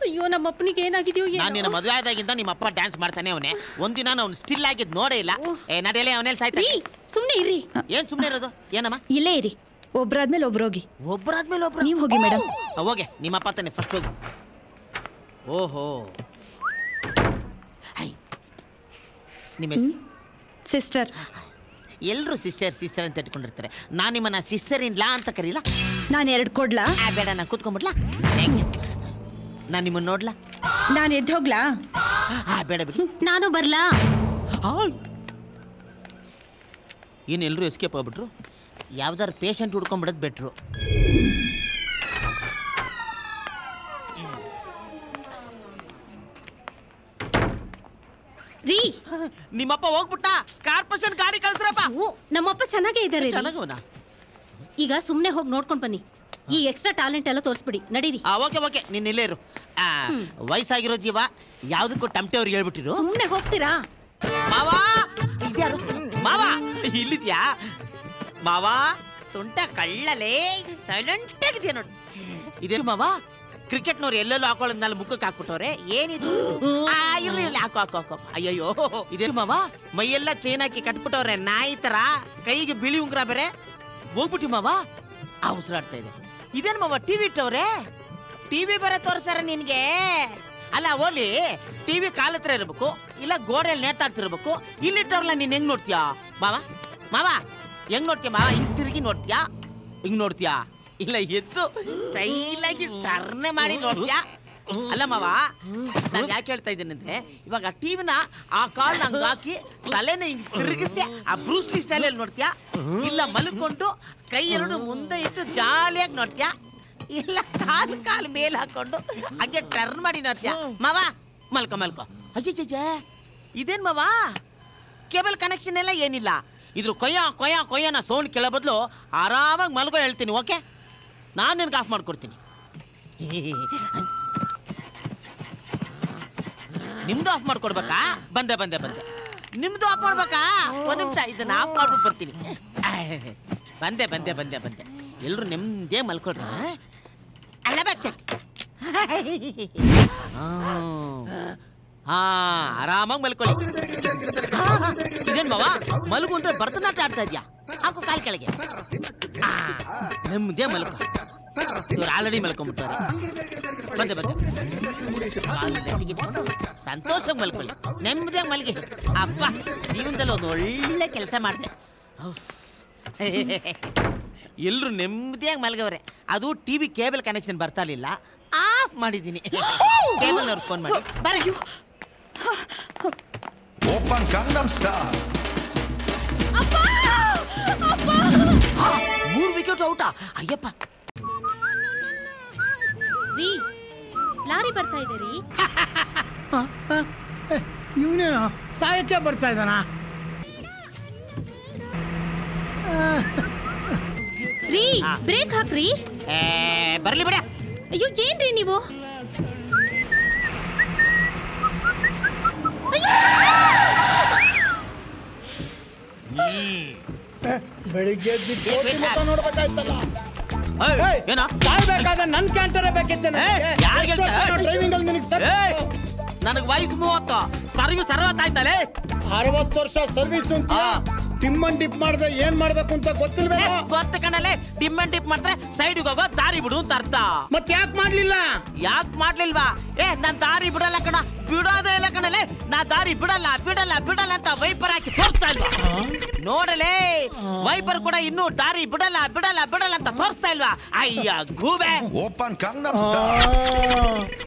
ಅಯ್ಯೋ ನಮ್ಮ ಅಪ್ಪನಿಗೆ ಏನಾಗಿದೆಯೋ ನಾನು ನಿನ್ನ ಏನೋ ಮದುವೆ ಆದಾಗಿಂದ ನಿಮ್ಮ ಅಪ್ಪ ಡ್ಯಾನ್ಸ್ ಮಾಡ್ತಾನೆ ಅವನೇ ಒಂದಿನ ಅವ್ನು ಸ್ಟಿಲ್ ಆಗಿದ್ ನೋಡೇ ಇಲ್ಲ ಏ ನಡೆಯಲೇ ಅವನೇಲಿ ರೀ ಸಾಯ್ತಾನೆ ಸುಮ್ನೆ ಇರ್ರಿ ಏನ್ ಸುಮ್ಮನೆ ಇರೋದು ಏನಮ್ಮ ಇಲ್ಲೇ ಇರಿ ಒಬ್ರಾದ್ಮೇಲೆ ಒಬ್ರೋಗಿ ಒಬ್ಬರಾದ್ಮೇಲೆ ಒಬ್ರು ನೀವ್ ಹೋಗಿ ಮೇಡಮ್ ಆ, ಹೋಗೆ ನಿಮ್ಮ ಅಪ್ಪ ತಾನೆ ಫಸ್ಟ್ ಹೋಗಿ ಓಹೋ ಹೈ ನಿಮ್ಮ ಹೆಸ್ರು? ಸಿಸ್ಟರ್ ಎಲ್ರು ಸಿಸ್ಟರ್ ಸಿಸ್ಟರ್ ಅಂತ ಇಟ್ಕೊಂಡಿರ್ತಾರೆ ನಾನು ನಿಮ್ಮನ್ನ ಸಿಸ್ಟರ್ ಇನ್ ಲಾ ಅಂತ ಕರೀಲ ನಾನು ಎರಡು ಕೊಡ್ಲಾ ಆ ಬೇಡ ನಾನು ಕೂತ್ಕೊಂಡ್ಬಿಡ್ಲಾ ಹೆಂಗೆ ನಾನು ನಿಮ್ಮನ್ನ ನೋಡ್ಲಾ ನಾನು ಎದ್ದು ಹೋಗ್ಲಾ ಆ ಬೇಡ ಬಿಡಿ ನಾನು ಬರ್ಲಾ ಏನು ಎಲ್ಲರೂ ಎಸ್ಕೇಪ್ ಆಗ್ಬಿಟ್ರು ಯಾವ್ದಾರು ಪೇಷಂಟ್ ಹುಡ್ಕೊಂಡ್ಬಿಡೋದು ಬೆಟ್ರು ರೀ ನಿಮ್ಮಪ್ಪ ಹೋಗ್ಬಿಟ್ಟ ಕಾರ್ಪೊರೇಷನ್ ಗಾಡಿ ಕಳ್ಸ್ರಪ್ಪ ಓ ನಮ್ಮಪ್ಪ ಚೆನ್ನಾಗೇ ಇದ್ದಾರೆ ರೀ. ಚೆನ್ನಾಗವನ ಈಗ ಸುಮ್ನೆ ಹೋಗಿ ನೋಡ್ಕೊಂಡ್ ಬನ್ನಿ ಈ ಎಕ್ಸ್ಟ್ರಾ ಟ್ಯಾಲೆಂಟ್ ಎಲ್ಲ ತೋರಿಸ್ಬಿಡಿ ನಡೀರಿ ಆ ಓಕೆ ಓಕೆ ನೀನ್ ಇಲ್ಲೇ ಇರು ಆ, ವಯಸ್ಸಾಗಿರೋ ಜೀವ ಯಾವ್ದಕ್ಕೂ ಟಮಟೆ ಅವ್ರಿಗೆ ಹೇಳ್ಬಿಟ್ಟಿರು ಸುಮ್ನೆ ಹೋಗ್ತೀರಾ ಮಾವಾ ಇದ್ಯಾರು ಮಾವಾ ಇಲ್ಲಿದ್ಯಾ ಮಾವಾ ತುಂಟ ಕಳ್ಳಲೇ ಸೈಲೆಂಟ್ ಆಗಿದ್ಯಾ ನೋಡಿ ಇದೇನು ಮಾವಾ ಕ್ರಿಕೆಟ್ನವ್ರು ಎಲ್ಲೆಲ್ಲೋ ಹಾಕೊಳ್ಳೋದ್ನಲ್ಲಿ ಮುಖಕ್ಕೆ ಹಾಕ್ಬಿಟ್ಟವ್ರೆ ಏನಿದು ಆ, ಇರ್ಲಿ ಇರ್ಲಿ ಹಾಕು ಹಾಕು ಹಾಕು ಅಯ್ಯಯ್ಯೋ ಇದೇನು ಮಾವಾ ಮೈಯೆಲ್ಲ ಚೈನ್ ಹಾಕಿ ಕಟ್ಬಿಟ್ಟವ್ರೆ ನಾಯಿ ತರ ಕೈಗೆ ಬಿಳಿ ಉಂಗ್ರ ಬೇರೆ ಹೋಗ್ಬಿಟ್ಟಿ ಮಾವಾ ಆ ಉಸಿರಾಡ್ತಾ ಇದೆ ಇದೇನು ಮಾವ ಟಿವಿ ಇಟ್ಟವ್ರೆ ಟಿವಿ ಬೇರೆ ತೋರಿಸ್ತಾರ ನಿನ್ಗೆ ಅಲ್ಲ ಓಲಿ ಟಿವಿ ಕಾಲ ಹತ್ರ ಇರ್ಬೇಕು ಇಲ್ಲ ಗೋಡೆಯಲ್ಲಿ ನೇತಾಡ್ತಿರ್ಬೇಕು ಇಲ್ಲಿಟ್ಟವ್ರಲ್ಲ ನೀನ್ ಹೆಂಗ್ ನೋಡ್ತೀಯಾ ಮಾವ ಮಾವ ಹೆಂಗ್ ನೋಡ್ತೀಯ ಮಾವ ಹಿಂಗ್ ತಿರುಗಿ ನೋಡ್ತೀಯಾ ಹಿಂಗ್ ನೋಡ್ತೀಯಾ ಇಲ್ಲ ಎದ್ದು ಸ್ಟೈಲಾಗಿ ಟರ್ನೆ ಮಾಡಿ ನೋಡ್ತೀಯಾ ಅಲ್ಲ ಮಾವ ನಾನು ಯಾಕೆ ಹೇಳ್ತಾ ಇದ್ದೀನಿ ಅಂದ್ರೆ ಇವಾಗ ಟಿವಿನ ಆ ಕಾಲ್ನ ಹಂಗ್ ಹಾಕಿ ತಲೆನ ಹಿಂಗ್ ತಿರುಗಿಸಿ ಆ ಬ್ರೂಸ್ಲಿ ಸ್ಟೈಲಲ್ಲಿ ನೋಡ್ತೀಯಾ ಇಲ್ಲ ಮಲ್ಕೊಂಡು ಕೈ ಎರಡು ಮುಂದೆ ಇಟ್ಟು ಜಾಲಿಯಾಗಿ ನೋಡ್ತೀಯಾ ಇಲ್ಲ ಕಾಲು ಕಾಲು ಮೇಲೆ ಹಾಕೊಂಡು ಹಂಗೆ ಟರ್ನ್ ಮಾಡಿ ನೋಡ್ತೀಯ ಮಾವ ಮಲ್ಕೊ ಮಲ್ಕೊ ಅಜ್ಜಜ್ಜ ಇದೇನ್ ಮಾವ ಕೇಬಲ್ ಕನೆಕ್ಷನ್ ಎಲ್ಲ ಏನಿಲ್ಲ ಇದ್ರ ಕೊಯ್ಯ ಕೊಯ್ಯ ಕೊಯ್ಯನ ಸೌಂಡ್ ಕೇಳೋ ಬದಲು ಆರಾಮಾಗಿ ಮಲ್ಕೊ ಹೇಳ್ತೀನಿ ಓಕೆ ನಾನು ನಿನ್ಗೆ ಆಫ್ ಮಾಡ್ಕೊಡ್ತೀನಿ ನಿಮ್ದು ಆಫ್ ಮಾಡ್ಕೊಡ್ಬೇಕಾ ಬಂದೆ ಬಂದೆ ಬಂದೆ ನಿಮ್ದು ಆಫ್ ಮಾಡ್ಬೇಕಾ ಒಂದ್ ನಿಮಿಷ ಇದನ್ನ ಆಫ್ ಮಾಡ್ಬಿಟ್ಟು ಬರ್ತೀನಿ ಬಂದೆ ಬಂದೆ ಬಂದೆ ಬಂದೆ ಎಲ್ರು ನೆಮ್ಮದೇ ಮಲ್ಕೊಡ್ರಿ ಆ? ಅಲ್ಲ ಚೆಕ್ ಹಾ ಆರಾಮಾಗಿ ಮಲ್ಕೊಳ್ಳಿ ಆ, ಇದೇನ್ ಮಾವ ಮಲಗು ಅಂದ್ರೆ ಭರತನಾಟ್ಯ ಆಡ್ತಾ ಇದ್ಯಾ ಹಾಕು ಕಾಲ್ ಕೆಳಗೆ ಆ, ನೆಮ್ಮದೇ ಮಲ್ಕೊ ಇವ್ರು ಆಲ್ರೆಡಿ ಮಲ್ಕೊಂಡ್ಬಿಟ್ಟವ್ರೆ ಬಂದೆ ಬಂದೆ ಕಾಲು ನೆತ್ತಿಗಿಟ್ಕೊಂಡು ಸಂತೋಷವಾಗಿ ಮಲ್ಕೊಳ್ಳಿ ನೆಮ್ಮದಿಯಾಗಿ ಮಲ್ಗಿ ಅಪ್ಪ ಜೀವನದಲ್ಲಿ ಒಂದು ಒಳ್ಳೆ ಕೆಲಸ ಮಾಡಿದೆ ಎಲ್ಲರೂ ನೆಮ್ಮದಿಯಾಗಿ ಮಲ್ಗವ್ರೆ ಅದು ಟಿವಿ ಕೇಬಲ್ ಕನೆಕ್ಷನ್ ಬರ್ತಾ ಇರ್ಲಿಲ್ಲ ಆಫ್ ಮಾಡಿದ್ದೀನಿ ಕೇಬಲ್ ಅವ್ರಿಗೆ ಫೋನ್ ಮಾಡಿ ಬರ Open Gangnam Style. ಮೂರು ವಿಕೆಟ್ ಔಟಾ ಅಯ್ಯಪ್ಪ ರೀ ಲಾರಿ ಬರ್ತಾ ಇದೆ ರೀ ಇವನೇನು ಸಾಯಕ್ಕೆ ಬರ್ತಾ ಇದ್ದಾನ ರೀ ಬ್ರೇಕ್ ಹಾಕ್ರಿ ಏ, ಬರ್ಲಿ ಬಿಡ ಅಯ್ಯೋ ಏನ್ರಿ ನೀವು ಬೆಳಿಗ್ಗೆ ಎದ್ದು ಕೋಟಿ ಮುಖ ನೋಡ್ಬೇಕಾಯ್ತಲ್ಲ ಏನೋ ಸಾಯ್ಬೇಕಾದ್ರೆ ನನ್ ಕ್ಯಾಂಟರೇ ಬೇಕಿತ್ತೇನೆ ಏ, ಯಾರ್ ಗೆಲ್ತ? ಡ್ರೈವಿಂಗ್ ಅಲ್ಲಿ ನಿನಗೆ ಸರ್ ನನಗೆ ವಯಸ್ಸು ಮೂವತ್ತು ಸರ್ವಿಸ್ ಅರವತ್ತಾಯ್ತಲೆ ಅರವತ್ತು ವರ್ಷ ಸರ್ವಿಸ್ ಅಂತ ಹಾ. ಟಿಮ್ಮನ್ ಡಿಪ್ ಮಾಡ್ದೆ ಏನ್ ಮಾಡ್ಬೇಕು ಅಂತ ಗೊತ್ತಿಲ್ವೇನೋ ಗೊತ್ತ ಕಣಲೆ ಡಿಮ್ ಅಂಡ್ ಡಿಪ್ ಮಾಡಿದ್ರೆ ಸೈಡ್ಗೆ ಹೋಗೋ ದಾರಿ ಬಿಡು ಅಂತ ಅರ್ಥ ಮತ್ ಯಾಕೆ ಮಾಡ್ಲಿಲ್ಲ ಯಾಕೆ ಮಾಡ್ಲಿಲ್ವಾ ಏ ನಾನ್ ದಾರಿ ಬಿಡಲ್ಲ ಕಣ ಬಿಡೋದೇ ಇಲ್ಲ ಕಣಲೆ ನಾ ದಾರಿ ಬಿಡಲ್ಲ ಬಿಡಲ್ಲ ಬಿಡಲ್ಲ ಅಂತ ವೈಪರ್ ಹಾಕಿ ತೋರಿಸ್ತಾ ಇಲ್ವಾ ನೋಡಲೇ ವೈಪರ್ ಕೂಡ ಇನ್ನೂ ದಾರಿ ಬಿಡಲ್ಲ ಬಿಡಲ್ಲ ಬಿಡಲ್ಲ ಅಂತ ತೋರಿಸ್ತಾ ಇಲ್ವಾ ಅಯ್ಯ ಗೂಬೆ Open Gangnam Style.